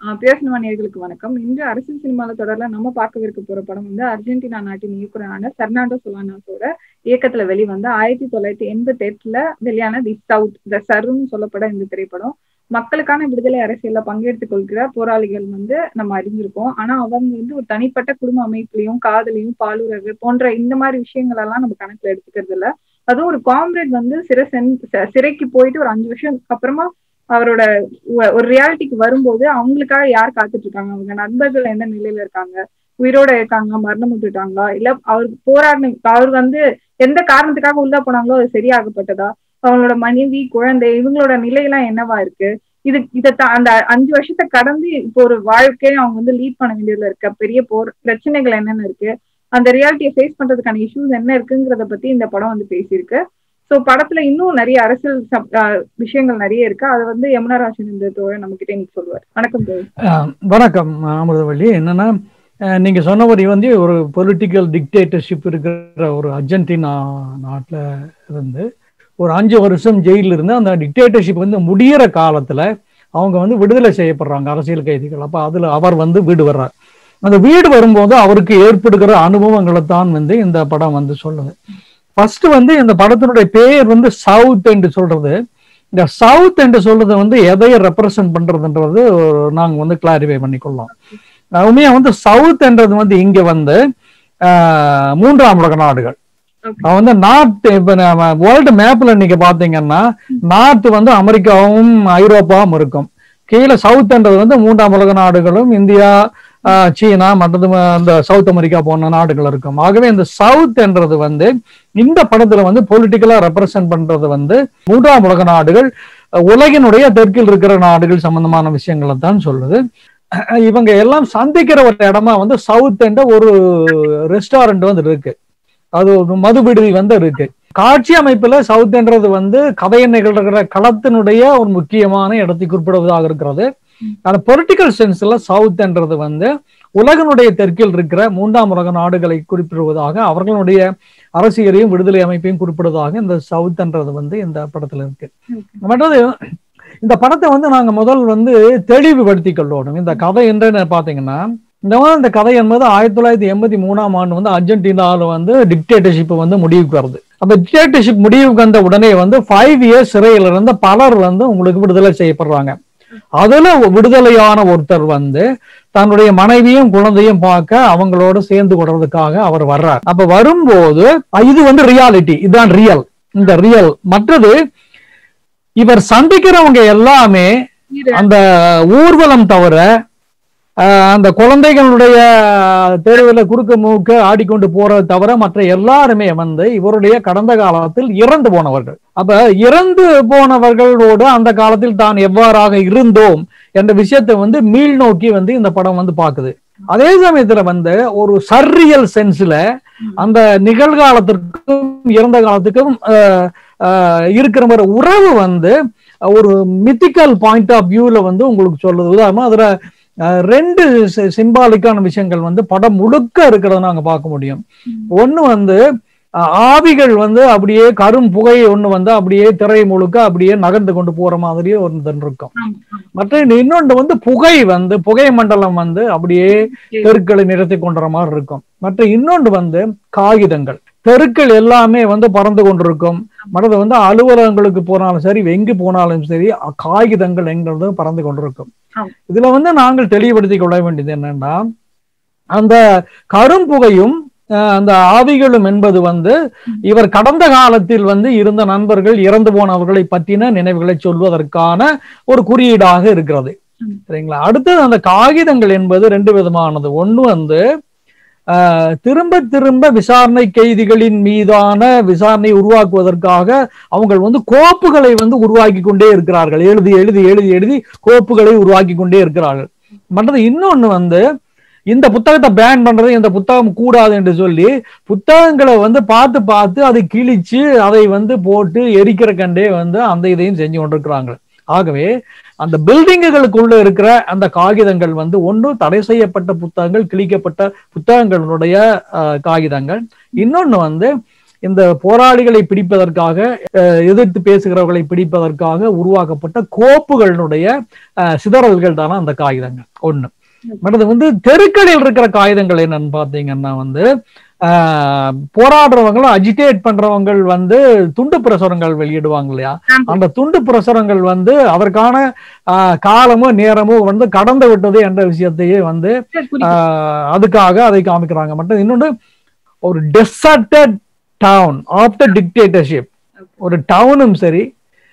பேசணுமா நேர்களுக்கு வணக்கம் இன்று அரசியல் சினிமால தொடர்ல நம்ம பார்க்கவிருக்க போற படம் வந்து அர்ஜென்டினா நாட்டின் இயக்குனரான பெர்னாண்டோ சொலானாஸோட இயக்கத்துல வெளிவந்த ஆயிரத்தி தொள்ளாயிரத்தி எண்பத்தி எட்டுல வெளியான தி சவுத் த சருன்னு சொல்லப்பட இந்த திரைப்படம் மக்களுக்கான விடுதலை அரசியல்ல பங்கெடுத்துக் கொள்கிற போராளிகள் வந்து நம்ம அறிஞ்சிருக்கோம் ஆனா அவங்க வந்து ஒரு தனிப்பட்ட குடும்ப அமைப்புலையும் காதலையும் பாலுறவு போன்ற இந்த மாதிரி விஷயங்கள் எல்லாம் நம்ம கணக்குல எடுத்துக்கிறது இல்ல அதுவும் ஒரு காம்ரேட் வந்து சிறை சிறைக்கு போயிட்டு ஒரு அஞ்சு வருஷம் அப்புறமா அவரோட ஒரு ரியாலிட்டிக்கு வரும்போது அவங்களுக்காக யார் காத்துட்டு இருக்காங்க அவங்க நண்பர்கள் எந்த நிலையில இருக்காங்க உயிரோட இருக்காங்க மரணம் விட்டுட்டாங்களா இல்ல அவருக்கு போராடின அவர் வந்து எந்த காரணத்துக்காக உள்ள போனாங்களோ அது சரியாகப்பட்டதா அவங்களோட மனைவி குழந்தை இவங்களோட நிலையெல்லாம் என்னவா இருக்கு இது இதை அந்த அஞ்சு வருஷத்தை கடந்து இப்போ ஒரு வாழ்க்கையை அவங்க வந்து லீட் பண்ண வேண்டியதுல இருக்க பெரிய போர் பிரச்சனைகள் என்னென்ன இருக்கு அந்த ரியாலிட்டியை ஃபேஸ் பண்றதுக்கான இஷ்யூஸ் என்ன இருக்குங்கிறத பத்தி இந்த படம் வந்து பேசியிருக்கு ஸோ படத்துல இன்னும் நிறைய அரசியல் விஷயங்கள் நிறைய இருக்கு அதை வந்து யமுனா ராஜன் இந்த தோழர் நம்ம கிட்ட இன்னைக்கு சொல்லுவார் வணக்கம் தோழர் வணக்கம் அமிர்தவள்ளி என்னன்னா நீங்க சொன்னபடி வந்து ஒரு பொலிட்டிக்கல் டிக்டேட்டர்ஷிப் இருக்கிற ஒரு அர்ஜென்டினா நாட்டில் இருந்து ஒரு அஞ்சு வருஷம் ஜெயிலில் இருந்து அந்த டிக்டேட்டர்ஷிப் வந்து முடியிற காலத்துல அவங்க வந்து விடுதலை செய்யப்படுறாங்க அரசியல் கைதிகள் அப்ப அதுல அவர் வந்து வீடு வர்றார் அந்த வீடு வரும்போது அவருக்கு ஏற்படுகிற அனுபவங்களை தான் வந்து இந்த படம் வந்து சொல்லுது ஃபர்ஸ்ட் வந்து இந்த படத்தினுடைய பேர் வந்து சவுத் என்று சொல்றது இந்த சவுத் என்று சொல்றது வந்து எதையை ரெப்ரசன்ட் பண்றதுன்றது நாங்க வந்து கிளாரிஃபை பண்ணிக்கொள்ளலாம் உண்மையா வந்து சவுத் என்றது வந்து இங்க வந்து மூன்றாம் உலக நாடுகள் வந்து நார்த் இப்ப வேர்ல்டு மேப்ல நீங்க பாத்தீங்கன்னா நார்த் வந்து அமெரிக்காவும் ஐரோப்பாவும் இருக்கும் கீழே சவுத்ன்றது வந்து மூன்றாம் உலக நாடுகளும் இந்தியா சீனா மற்றது இந்த சவுத் அமெரிக்கா போன நாடுகள் இருக்கும் ஆகவே இந்த சவுத் என்றது வந்து இந்த படத்துல வந்து பொலிட்டிக்கலா ரெப்ரசன்ட் பண்றது வந்து மூன்றாம் உலக நாடுகள் உலகினுடைய தெற்கில் இருக்கிற நாடுகள் சம்பந்தமான விஷயங்களை தான் சொல்லுது இவங்க எல்லாம் சந்திக்கிற ஒரு இடமா வந்து சவுத் என்ற ஒரு ரெஸ்டாரண்ட் வந்து இருக்கு அது ஒரு மது விடுதி வந்து இருக்கு காட்சி அமைப்புல சவுத் என்றது வந்து கதையை நிகழ்கிற களத்தினுடைய ஒரு முக்கியமான இடத்தை குறிப்பிடுவதாக இருக்கிறது ஆனா பொலிட்டிக்கல் சென்ஸ்ல சவுத் என்றது வந்து உலகனுடைய தெற்கில் இருக்கிற மூன்றாம் உலக நாடுகளை குறிப்பிடுவதாக அவர்களுடைய அரசியலையும் விடுதலை அமைப்பையும் குறிப்பிடுவதாக இந்த சவுத் என்றது வந்து இந்த படத்துல இருக்கு மற்றது இந்த படத்தை வந்து நாங்க முதல் வந்து தெளிவுபடுத்திக் கொள்ளணும் இந்த கதை என்று பாத்தீங்கன்னா இந்த மாதிரி இந்த கதை என்பது ஆயிரத்தி தொள்ளாயிரத்தி எண்பத்தி மூணாம் ஆண்டு வந்து அர்ஜென்டினாவில் வந்து டிக்டேட்டர்ஷிப் வந்து முடிவுக்கு வருது அப்ப டிக்டேட்டர்ஷிப் முடிவுக்கு வந்த உடனே வந்து ஃபைவ் இயர்ஸ் சிறையில இருந்து பலர் வந்து உங்களுக்கு விடுதலை செய்யப்படுறாங்க அதுல விடுதலையான ஒருத்தர் வந்து தன்னுடைய மனைவியும் குழந்தையும் பார்க்க அவங்களோட சேர்ந்து கொள்றதுக்காக அவர் வர்றார் அப்ப வரும்போது இது வந்து ரியாலிட்டி இதுதான் ரியல் இந்த ரியல் மற்றது இவர் சந்திக்கிறவங்க எல்லாமே அந்த ஊர்வலம் தவிர அந்த குழந்தைகளுடைய தெருவில் குறுக்க மூக்க ஆடிக்கொண்டு போறதை தவிர மற்ற எல்லாருமே வந்து இவருடைய கடந்த காலத்தில் இறந்து போனவர்கள் அப்ப இறந்து போனவர்களோடு அந்த காலத்தில் தான் எவ்வாறாக இருந்தோம் என்ற விஷயத்தை வந்து மீள் நோக்கி வந்து இந்த படம் வந்து பாக்குது அதே சமயத்துல வந்து ஒரு சர்ரியல் சென்ஸ்ல அந்த நிகழ்காலத்திற்கும் இறந்த காலத்துக்கும் இருக்கிற மாதிரி உறவு வந்து ஒரு மித்திக்கல் பாயிண்ட் ஆஃப் வியூல வந்து உங்களுக்கு சொல்லுது உதாரணமா அதுல ரெண்டு சிம்பாலிக்கான விஷயங்கள் வந்து படம் முழுக்க இருக்கிறத நாங்க பார்க்க முடியும் ஒண்ணு வந்து ஆவிகள் வந்து அப்படியே கரும் புகை ஒண்ணு வந்து அப்படியே திரை முழுக்க அப்படியே நகர்ந்து கொண்டு போற மாதிரியே ஒன்று இருக்கும் மற்ற இன்னொன்று வந்து புகை வந்து புகை மண்டலம் வந்து அப்படியே தெருக்களை நிறுத்தி கொண்டுற மாதிரி இருக்கும் மற்ற இன்னொன்று வந்து காகிதங்கள் தெருக்கள் எல்லாமே வந்து பறந்து கொண்டிருக்கும் மற்றது வந்து அலுவலகங்களுக்கு போனாலும் சரி எங்கு போனாலும் சரி காகிதங்கள் எங்கிறது பறந்து கொண்டிருக்கும் இதுல வந்து நாங்கள் தெளிவுபடுத்திக் கொள்ள வேண்டியது என்னன்னா அந்த கரும்புகையும் அந்த ஆவிகளும் என்பது வந்து இவர் கடந்த காலத்தில் வந்து இருந்த நண்பர்கள் இறந்து போனவர்களை பற்றின நினைவுகளை சொல்வதற்கான ஒரு குறியீடாக இருக்கிறது சரிங்களா அடுத்தது அந்த காகிதங்கள் என்பது ரெண்டு விதமானது ஒண்ணு வந்து திரும்ப திரும்ப விசாரணை கைதிகளின் மீதான விசாரணை உருவாக்குவதற்காக அவங்க வந்து கோப்புகளை வந்து உருவாக்கி கொண்டே இருக்கிறார்கள் எழுதி எழுதி எழுதி எழுதி கோப்புகளை உருவாக்கி கொண்டே இருக்கிறார்கள் மற்றது இன்னொன்னு வந்து இந்த புத்தகத்தை பேன் பண்றது இந்த புத்தகம் கூடாது என்று சொல்லி புத்தகங்களை வந்து பார்த்து பார்த்து அதை கிழிச்சு அதை வந்து போட்டு எரிக்கிற கண்டே வந்து அந்த இதையும் செஞ்சு கொண்டிருக்கிறாங்க ஆகவே அந்த பில்டிங்குகளுக்குள்ள இருக்கிற அந்த காகிதங்கள் வந்து ஒன்று தடை செய்யப்பட்ட புத்தகங்கள் கிழிக்கப்பட்ட புத்தகங்களுடைய காகிதங்கள் இன்னொன்னு வந்து இந்த போராளிகளை பிடிப்பதற்காக அஹ், எதிர்த்து பேசுகிறவர்களை பிடிப்பதற்காக உருவாக்கப்பட்ட கோப்புகளுடைய அஹ், சிதறல்கள் தானே அந்த காகிதங்கள் ஒண்ணு மற்றது வந்து தெருக்களில் இருக்கிற காகிதங்கள் என்னன்னு பாத்தீங்கன்னா வந்து ஆஹ், போராடுறவங்களும் அஜிடேட் பண்றவங்க வந்து துண்டு பிரசுரங்கள் வெளியிடுவாங்க இல்லையா ஆமா. அந்த துண்டு பிரசுரங்கள் வந்து அதற்கான ஆஹ், காலமும் நேரமும் வந்து கடந்து விட்டது என்ற விஷயத்தையே வந்து குறிப்பு. ஆஹ், அதுக்காக அதை காமிக்கிறாங்க மட்டும் இன்னொன்று ஒரு டெசர்டட் டவுன் ஆஃப்டர் டிக்டேட்டர்ஷிப் ஒரு டவுனும் சரி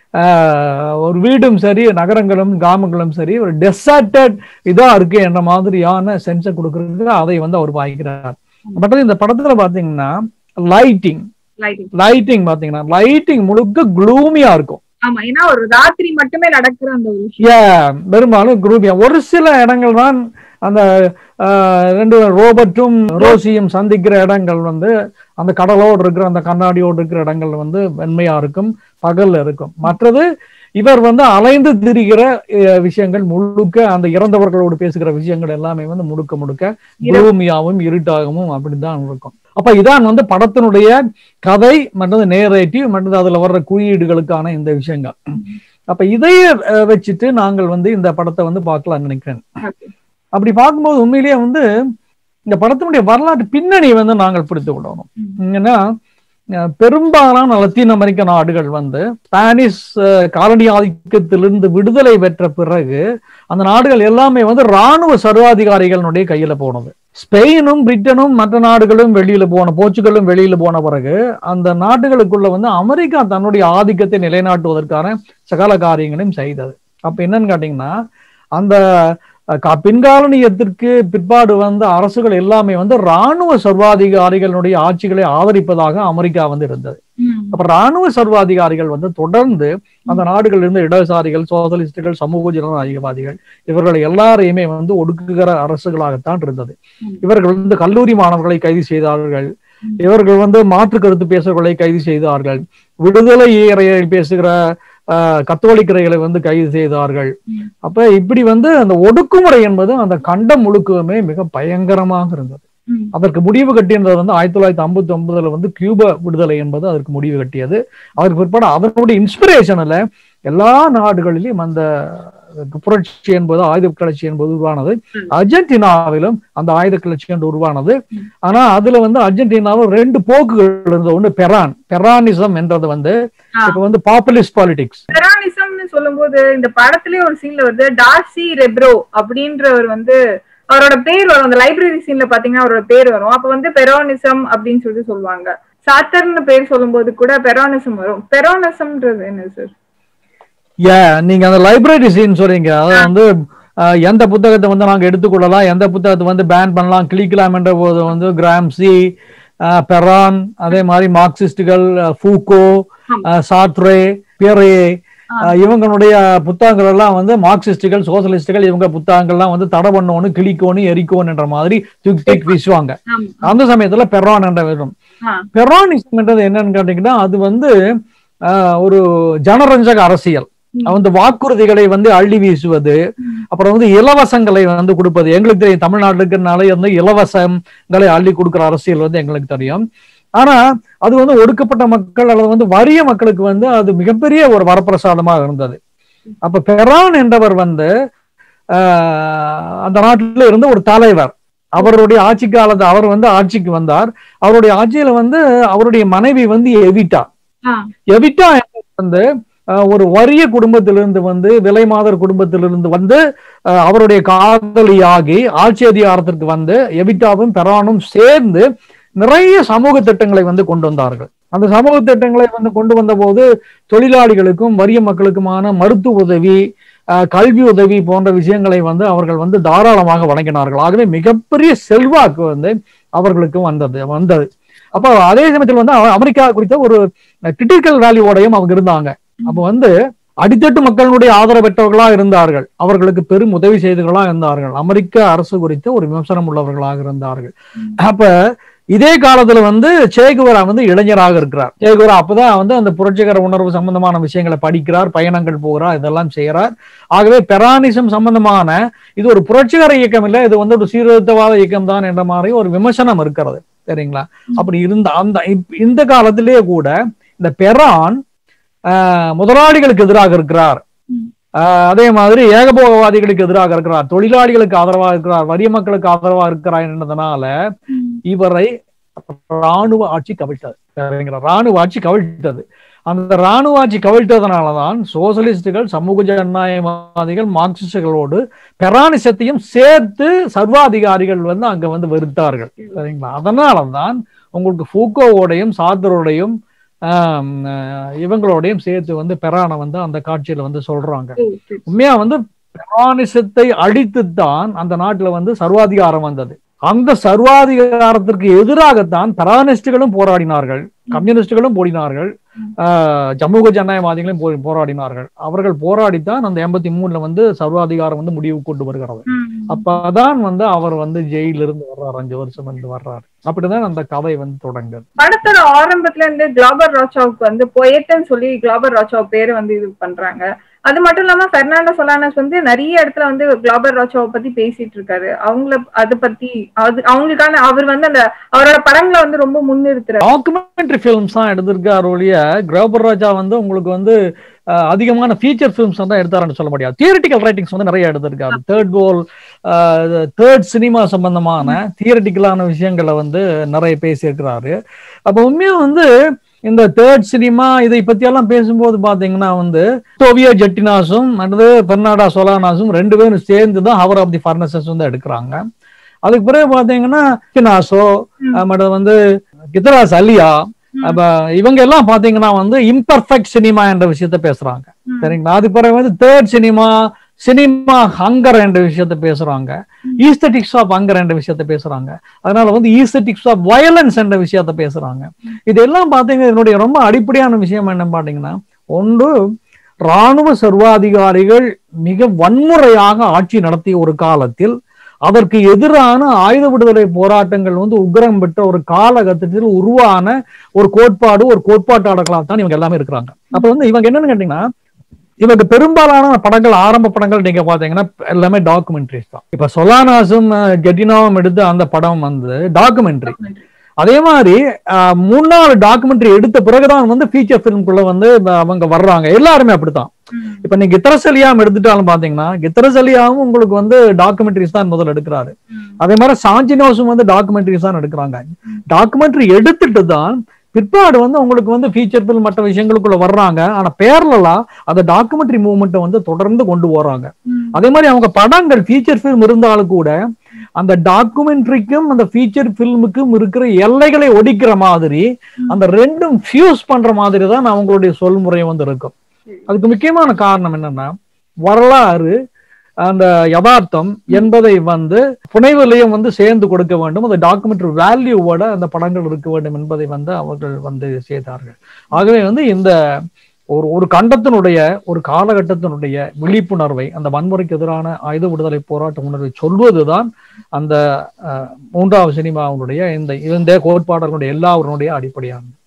ஆஹ், ஒரு வீடும் சரி நகரங்களும் கிராமங்களும் சரி ஒரு டெசர்டட் இதா இருக்கு என்ற மாதிரியான சென்ஸை கொடுக்கறதுக்கு அதை வந்து அவர் வாங்கிக்கிறார் பட் இந்த படத்துல பாத்தீங்கன்னா லைட்டிங் Lighting. லைட்டிங் பாத்தீங்கன்னா லைட்டிங் முழுக்க க்ளூமியா இருக்கும் ஆமா ஏன்னா ஒரு ராத்திரி மட்டுமே நடக்கிற அந்த ஒரு விஷயம் Yeah, பெரும்பாலும் குரூப்பியா ஒரு சில இடங்கள் தான் அந்த ஆஹ், ரெண்டு ரோபர்ட்டும் ரோசியும் சந்திக்கிற இடங்கள் வந்து அந்த கடலோடு இருக்கிற அந்த கண்ணாடியோடு இருக்கிற இடங்கள் வந்து வெண்மையா இருக்கும் பகல்ல இருக்கும் மற்றது இவர் வந்து அலைந்து திரிகிற அஹ், விஷயங்கள் முழுக்க அந்த இறந்தவர்களோடு பேசுகிற விஷயங்கள் எல்லாமே வந்து முழுக்க முழுக்க குளூமியாவும் இருட்டாகவும் அப்படிதான் இருக்கும் அப்ப இதான் வந்து படத்தினுடைய கதை மற்றது நேரேட்டிவ் மற்றது அதுல வர்ற குறியீடுகளுக்கான இந்த விஷயங்கள் அப்ப இதைய அஹ், வச்சுட்டு நாங்கள் வந்து இந்த படத்தை வந்து பார்க்கலாம் நினைக்கிறேன் Okay. அப்படி பார்க்கும்போது உண்மையிலேயே வந்து இந்த படத்தினுடைய வரலாற்று பின்னணி வந்து நாங்கள் புரிந்து கொள்ளணும் ம். ஏன்னா அஹ், பெரும்பாலான லத்தீன் அமெரிக்க நாடுகள் வந்து ஸ்பானிஷ் அஹ், காலனி ஆதிக்கத்திலிருந்து விடுதலை பெற்ற பிறகு அந்த நாடுகள் எல்லாமே வந்து ராணுவ சர்வாதிகாரிகளுடைய கையில போனது ஸ்பெயினும் பிரிட்டனும் மற்ற நாடுகளும் வெளியில போன போர்ச்சுகலும் வெளியில போன பிறகு அந்த நாடுகளுக்குள்ள வந்து அமெரிக்கா தன்னுடைய ஆதிக்கத்தை நிலைநாட்டுவதற்கான சகல காரியங்களையும் செய்தது அப்ப என்னன்னு கேட்டீங்கன்னா அந்த அஹ், கா- பின்காலனியத்திற்கு பிற்பாடு வந்த அரசுகள் எல்லாமே வந்து ராணுவ சர்வாதிகாரிகளுடைய ஆட்சிகளை ஆதரிப்பதாக அமெரிக்கா வந்து இருந்தது ம். அப்ப ராணுவ சர்வாதிகாரிகள் வந்து தொடர்ந்து அந்த நாடுகளில் இருந்து இடதுசாரிகள் சோசலிஸ்டுகள் சமூக ஜனநாயகவாதிகள் இவர்களை எல்லாரையுமே வந்து ஒடுக்குகிற அரசுகளாகத்தான் இருந்தது ம். இவர்கள் வந்து கல்லூரி மாணவர்களை கைது செய்தார்கள் ம். இவர்கள் வந்து மாற்று கருத்து பேசுபவர்களை கைது செய்தார்கள் விடுதலை இறையை பேசுகிற ஆஹ், கத்தோலிக்கரைகளை வந்து கைது செய்தார்கள் ம். அப்ப இப்படி வந்து அந்த ஒடுக்குமுறை என்பது அந்த கண்டம் முழுக்கவுமே மிக பயங்கரமாக இருந்தது ம். அதற்கு முடிவு கட்டியது வந்து ஆயிரத்தி தொள்ளாயிரத்தி ஐம்பத்தி ஒன்பதுல வந்து கியூபா விடுதலை என்பது அதற்கு முடிவு கட்டியது அதற்கு பிற்பாடு அதனுடைய இன்ஸ்பிரேஷன்ல எல்லா நாடுகளிலும் அந்த புரட்சி என்பது ஆயுத கிளர்ச்சி என்பது உருவானது ம். அர்ஜென்டினாவிலும் அந்த ஆயுத கிளர்ச்சி என்று உருவானது ம். ஆனா அதுல வந்து அர்ஜென்டினாவில் ரெண்டு போக்குகள் இருந்தது ஒண்ணு பெரான் பெரானிசம் என்றது வந்து ஆ. இப்ப வந்து பாப்புலிஸ்ட் பாலிடிக்ஸ் பெரானிசம்னு சொல்லும்போது இந்த படத்திலே ஒரு சீன்ல வருது டார்சி ரெப்ரோ அப்படின்றவர் வந்து அவரோட பேர் வரும் அந்த லைப்ரரி சீன்ல பாத்தீங்கன்னா அவரோட பேர் வரும் அப்ப வந்து பெரோனிசம் அப்படின்னு சொல்லிட்டு சொல்லுவாங்க சாத்தர்னு பேர் சொல்லும்போது கூட பெரோனிசம் வரும் பெரோனிசம்ன்றது என்ன சார் ஏ நீங்க அந்த லைப்ரரி சீன் சொல்றீங்க அது வந்து அஹ், எந்த புத்தகத்தை வந்து நாங்க எடுத்துக்கொள்ளலாம் எந்த புத்தகத்தை வந்து பேன் பண்ணலாம் கிளிக்கலாம் என்ற போது வந்து கிராம்சி அஹ், பெரான் அதே மாதிரி மார்க்சிஸ்டுகள் அஹ், ஃபூகோ அஹ், சாத்ரே பியரே அஹ், இவங்களுடைய புத்தகங்கள் எல்லாம் வந்து மார்க்சிஸ்டுகள் சோசலிஸ்டுகள் இவங்க புத்தகங்கள்லாம் வந்து தடை பண்ணோன்னு கிளிக்கோன்னு எரிக்கோன்னு என்ற மாதிரி தூக்கி தூக்கி வீசுவாங்க ஆமா அந்த சமயத்துல பெரான் என்ற வரும் ஆ. பெரானிசம்ன்றது என்னன்னு கேட்டீங்கன்னா அது வந்து ஆஹ், ஒரு ஜனரஞ்சக அரசியல் ம். வந்து வாக்குறுதிகளை வந்து அள்ளி வீசுவது அப்புறம் வந்து இலவசங்களை வந்து கொடுப்பது எங்களுக்கு தெரியும் தமிழ்நாட்டுல இருக்கிறனால வந்து இலவசங்களை அள்ளி கொடுக்கிற அரசியல் வந்து எங்களுக்கு தெரியும் ஆனா அது வந்து ஒடுக்கப்பட்ட மக்கள் அல்லது வந்து வறிய மக்களுக்கு வந்து அது மிகப்பெரிய ஒரு வரப்பிரசாதமாக இருந்தது அப்ப பெரான் என்றவர் வந்து ஆஹ், அந்த நாட்டில இருந்த ஒரு தலைவர் அவருடைய ஆட்சி காலத்து அவர் வந்து ஆட்சிக்கு வந்தார் அவருடைய ஆட்சியில வந்து அவருடைய மனைவி வந்து எவிட்டா ஆ. எவிட்டா என்பவர் வந்து அஹ், ஒரு வறிய குடும்பத்திலிருந்து வந்து விலை மாதர் குடும்பத்திலிருந்து வந்து அஹ், அவருடைய காதலியாகி ஆட்சி அதிகாரத்திற்கு வந்து எவிட்டாவும் பெரானும் சேர்ந்து நிறைய சமூக திட்டங்களை வந்து கொண்டு வந்தார்கள் அந்த சமூக திட்டங்களை வந்து கொண்டு வந்த போது தொழிலாளிகளுக்கும் வறிய மக்களுக்குமான மருத்துவ உதவி அஹ், கல்வி உதவி போன்ற விஷயங்களை வந்து அவர்கள் வந்து தாராளமாக வழங்கினார்கள் ஆகவே மிகப்பெரிய செல்வாக்கு வந்து அவர்களுக்கு வந்தது வந்தது அப்போ அதே சமயத்தில் வந்து அவ- அமெரிக்கா குறித்த ஒரு கிரிட்டிக்கல் வேல்யூவோடையும் அவங்க இருந்தாங்க அப்போ வந்து அடித்தட்டு மக்களுடைய ஆதரவற்றவர்களா இருந்தார்கள் அவர்களுக்கு பெரும் உதவி செய்தவர்களா இருந்தார்கள் அமெரிக்க அரசு குறித்து ஒரு விமர்சனம் உள்ளவர்களாக இருந்தார்கள் அப்ப இதே காலத்துல வந்து சேகுவரா வந்து இளைஞராக இருக்கிறார் சேகுவரா அப்பதான் வந்து அந்த புரட்சிகர உணர்வு சம்பந்தமான விஷயங்களை படிக்கிறார் பயணங்கள் போகிறார் இதெல்லாம் செய்யறார் ஆகவே பெரானிசம் சம்பந்தமான இது ஒரு புரட்சிகர இயக்கம் இல்லை இது வந்து ஒரு சீர்திருத்தவாத இயக்கம் தான் என்ற மாதிரி ஒரு விமர்சனம் இருக்கிறது சரிங்களா அப்படி இருந்த அந்த இப்ப இந்த காலத்திலேயே கூட இந்த பெரான் ஆஹ், முதலாளிகளுக்கு எதிராக இருக்கிறார் ம். ஆஹ், அதே மாதிரி ஏகபோகவாதிகளுக்கு எதிராக இருக்கிறார் தொழிலாளிகளுக்கு ஆதரவாக இருக்கிறார் வறிய மக்களுக்கு ஆதரவாக இருக்கிறார் என்றதுனால ம். இவரை ராணுவ ஆட்சி கவிழ்த்தது சரிங்களா ராணுவ ஆட்சி கவிழ்த்தது அந்த ராணுவ ஆட்சி கவிழ்த்ததுனாலதான் சோசலிஸ்டுகள் சமூக ஜனநாயகவாதிகள் மார்க்சிஸ்டுகளோடு பெரானிசத்தையும் சேர்த்து சர்வாதிகாரிகள் வந்து அங்க வந்து வெறுத்தார்கள் சரிங்களா அதனாலதான் உங்களுக்கு ஃபூக்கோவோடையும் சார்தரோடையும் ஆம், அஹ், இவங்களோடையும் சேர்த்து வந்து பெரானை வந்து அந்த காட்சியில வந்து சொல்றாங்க ஓ, சரி. உண்மையா வந்து பெரானிசத்தை அழித்துத்தான் அந்த நாட்டுல வந்து சர்வாதிகாரம் வந்தது அந்த சர்வாதிகாரத்திற்கு எதிராகத்தான் பெரானிஸ்டுகளும் போராடினார்கள் கம்யூனிஸ்டுகளும் போடினார்கள் ஆஹ், சமூக ஜனநாயகவாதிகளும் போ- போராடினார்கள் அவர்கள் போராடித்தான் அந்த எண்பத்தி மூணுல வந்து சர்வாதிகாரம் வந்து முடிவு கொண்டு வருகிறது ம். அப்பதான் வந்து அவர் வந்து ஜெயில இருந்து வர்றாரு அஞ்சு வருஷம் இருந்து வர்றாரு அப்படிதான் அந்த கதை வந்து தொடங்குது படத்தோட ஆரம்பத்துல இருந்து கிளாபர் ராச்சாவுக்கு வந்து பொயட்னு சொல்லி கிளாபர் ராச்சாவ் பேரை வந்து இது பண்றாங்க அது மட்டும் இல்லாம பெர்னாண்டோ சொலானஸ் வந்து நிறைய இடத்துல வந்து கிளாபர் ராச்சாவை பத்தி பேசிட்டு இருக்காரு அவங்கள அதை பத்தி அது அவங்களுக்கான அவர் வந்து அந்த அவரோட படங்களை வந்து ரொம்ப முன்னிறுத்துறாரு டாக்குமெண்ட்ரி ஃபிலிம்ஸ் தான் எடுத்திருக்காரு ஒழிய கிரௌபர் ராஜா வந்து உங்களுக்கு வந்து அஹ், அதிகமான ஃபீச்சர் ஃபிலிம்ஸ் தான் எடுத்தாருன்னு சொல்ல முடியாது தியரிட்டிக்கல் ரைட்டிங்ஸ் வந்து நிறைய எடுத்திருக்காரு தேர்ட் கோல் தேர்ட் சினிமா சம்பந்தமான தியரிட்டிக்கலான விஷயங்களை வந்து நிறைய பேசியிருக்கிறாரு அப்போ உண்மையா வந்து இந்த தேர்ட் சினிமா இதை பத்தி எல்லாம் பேசும்போது பாத்தீங்கன்னா வந்து டோவியோ ஜெட்டினாஸும் அடுத்து பெர்னாடா சொலானாஸும் ரெண்டு பேரும் சேர்ந்து தான் ஹவர் ஆஃப் தி ஃபர்னசஸ் வந்து எடுக்கிறாங்க அதுக்கு பிறகு பாத்தீங்கன்னா கினாசோ ம். அடுத்து வந்து கித்ராஸ் அலியா ம். அப்ப இவங்க எல்லாம் பாத்தீங்கன்னா வந்து இம்பர்ஃபெக்ட் சினிமா என்ற விஷயத்த பேசுறாங்க ம். சரிங்களா அது பிறகு வந்து தேர்ட் சினிமா சினிமா ஹங்கர் என்ற விஷயத்த பேசுறாங்க ம். ஈஸ்தட்டிக்ஸ் ஆஃப் ஹங்கர் என்ற விஷயத்த பேசுறாங்க அதனால வந்து ஈஸ்தட்டிக்ஸ் ஆஃப் வயலன்ஸ் என்ற விஷயத்த பேசுறாங்க இதெல்லாம் பாத்தீங்கன்னா இதனுடைய ரொம்ப அடிப்படையான விஷயம் என்ன பாத்தீங்கன்னா ஒன்று ராணுவ சர்வாதிகாரிகள் மிக வன்முறையாக ஆட்சி நடத்திய ஒரு காலத்தில் அதற்கு எதிரான ஆயுத விடுதலை போராட்டங்கள் வந்து உக்ரம் பெற்ற ஒரு காலகட்டத்தில் உருவான ஒரு கோட்பாடு ஒரு கோட்பாட்டாளர்களாக தான் இவங்க எல்லாமே இருக்கிறாங்க அப்ப வந்து இவங்க என்னன்னு கேட்டீங்கன்னா இவங்க பெரும்பாலான படங்கள் ஆரம்ப படங்கள் நீங்க பாத்தீங்கன்னா எல்லாமே டாக்குமெண்ட்ரிஸ் தான் இப்ப சொலானாஸும் அஹ், கெட்டினாவும் எடுத்த அந்த படம் வந்து டாக்குமெண்ட்ரி அதே மாதிரி அஹ், மூணாவது டாக்குமெண்ட்ரி எடுத்த பிறகுதான் வந்து ஃபீச்சர் ஃபிலிம்குள்ள வந்து அவங்க வர்றாங்க எல்லாருமே அப்படித்தான் ம். இப்ப நீங்க கித்தரசலியாம் எடுத்துட்டாலும் பாத்தீங்கன்னா கித்தரசலியாவும் உங்களுக்கு வந்து டாக்குமெண்ட்ரிஸ் தான் முதல்ல எடுக்கிறாரு ம். அதே மாதிரி சாஞ்சினோஸும் வந்து டாக்குமெண்ட்ரிஸ் தான் எடுக்கிறாங்க டாக்குமெண்ட்ரி எடுத்துட்டு தான் பிற்பாடு வந்து உங்களுக்கு வந்து ஃபீச்சர் ஃபில்ம் மற்ற விஷயங்களுக்குள்ள வர்றாங்க ஆனா பேரலா அந்த டாக்குமெண்ட்ரி மூவ்மெண்ட்டை வந்து தொடர்ந்து கொண்டு போறாங்க ம். அதே மாதிரி அவங்க படங்கள் ஃபீச்சர் ஃபில்ம் இருந்தாலும் கூட அந்த டாக்குமெண்ட்ரிக்கும் அந்த ஃபீச்சர் ஃபில்முக்கும் இருக்கிற எல்லைகளை ஒடிக்கிற மாதிரி அந்த ரெண்டும் ஃபியூஸ் பண்ற மாதிரி தான் அவங்களுடைய சொல்முறை வந்து இருக்கும் அதுக்கு முக்கியமான காரணம் என்னன்னா வரலாறு அந்த யதார்த்தம் என்பதை வந்து புனைவிலையும் வந்து சேர்ந்து கொடுக்க வேண்டும் அந்த டாக்குமெண்ட்ரி வேல்யூவோட அந்த படங்கள் இருக்க வேண்டும் என்பதை வந்து அவர்கள் வந்து செய்தார்கள் ஆகவே வந்து இந்த ஒரு ஒரு கண்டத்தினுடைய ஒரு காலகட்டத்தினுடைய விழிப்புணர்வை அந்த வன்முறைக்கு எதிரான ஆயுத விடுதலை போராட்ட உணர்வை சொல்வதுதான் அந்த அஹ், மூன்றாவது சினிமாவுடைய இந்த இந்த கோட்பாடர்களுடைய எல்லாருடைய அடிப்படையானது